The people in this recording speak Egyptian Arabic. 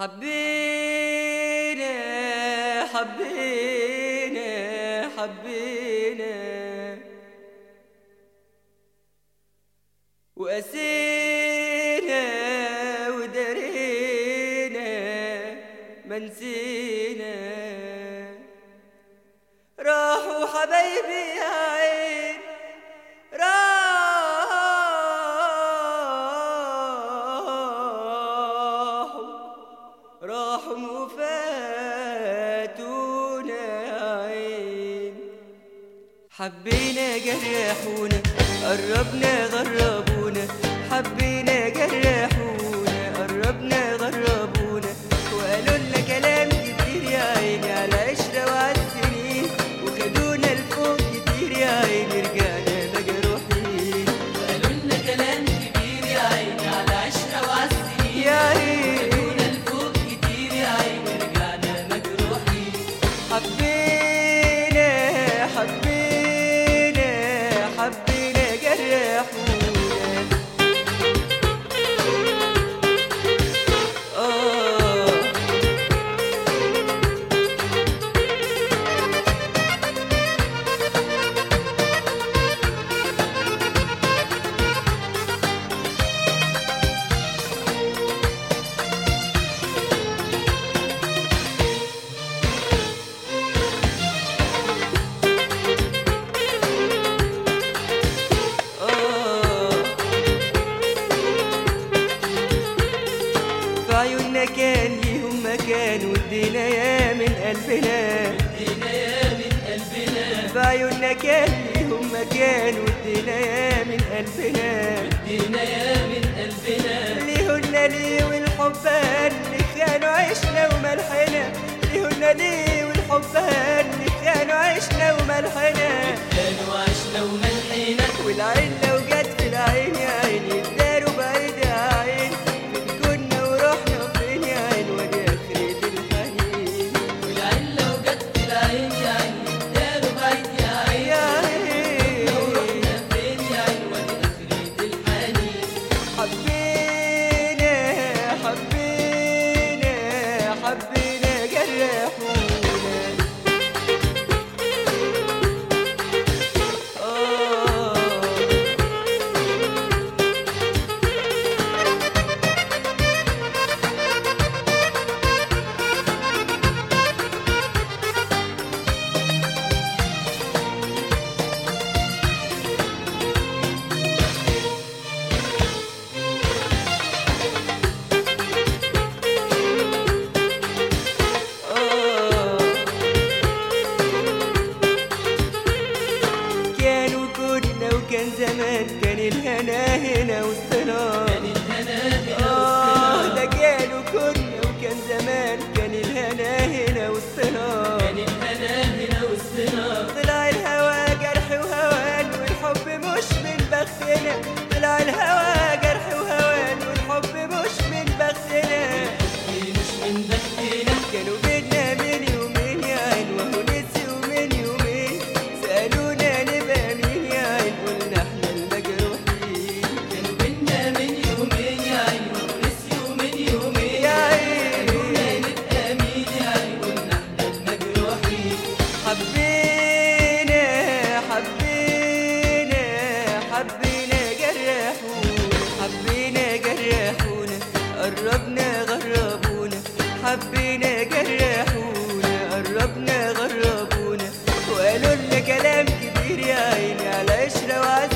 حبينا حبينا حبينا وقسينا ودرينا ما نسينا راحوا حبايبي يا عين راحوا راحوا وفاتونا يا عين حبينا جرحونا قربنا غربونا حبينا جرحونا قربنا غربونا وقالوا لنا كلام كتير يا عيني على عشرة وعلى السنين وخدونا لفوق كتير يا عيني رجعنا مجروحين قالوا لنا كلام كبير يا عيني على عشرة وعالسنين يا عيني خدونا لفوق كتير يا عيني رجعنا مجروحين حبينا حبينا حبينا جرحونا آه آه في عيوننا كان ليهم مكان ودينا يا من قلبنا ادينا يا من قلبنا في عيوننا كان ليهم مكان ودينا يا من قلبنا ادينا يا من قلبنا ليهن ليه والحبان اللي كانوا عشنا وملحنا ليهن ليه والحبان اللي كانوا عشنا وملحنا كانوا عشنا وملحنا والعين لو جت في العين يا عين يداروا بعيد يا عين فين كنا ورحنا فين يا عين ودي اخرة الحنين والعين لو جت في العين يا عيني داروا بعيد يا عيني يا عين لو رحنا فين يا عين ودي آخرة الحنين حبينا حبينا حبينا جرحونا آه آه كانوا كنا وكان زمان كان الهنا هنا وسطنا كان الهنا هنا آه وسطنا ده كانوا كنا وكان زمان كان الهنا هنا وسطنا كان الهنا هنا وسطنا طلع الهوى جرح وهوان والحب مش من بختنا طلع الهوى جرح وهوان والحب مش من بختنا مش من بختنا كانوا بينا من يومين يا عين وهو نسيوا من يومين سألونا نبقى مين يا عين قلنا احنا المجروحين كانوا بينا من يومين يا عيني ونسيوا من يومين يا عين قلنا نبقى مين يا عيني قلنا احنا المجروحين حبينا حبينا حبينا جرحونا حبينا جرحونا قربنا غربونا حبينا جرحونا قربنا غربونا وقالوا لنا كلام كبير يا عيني على عشرة وعلى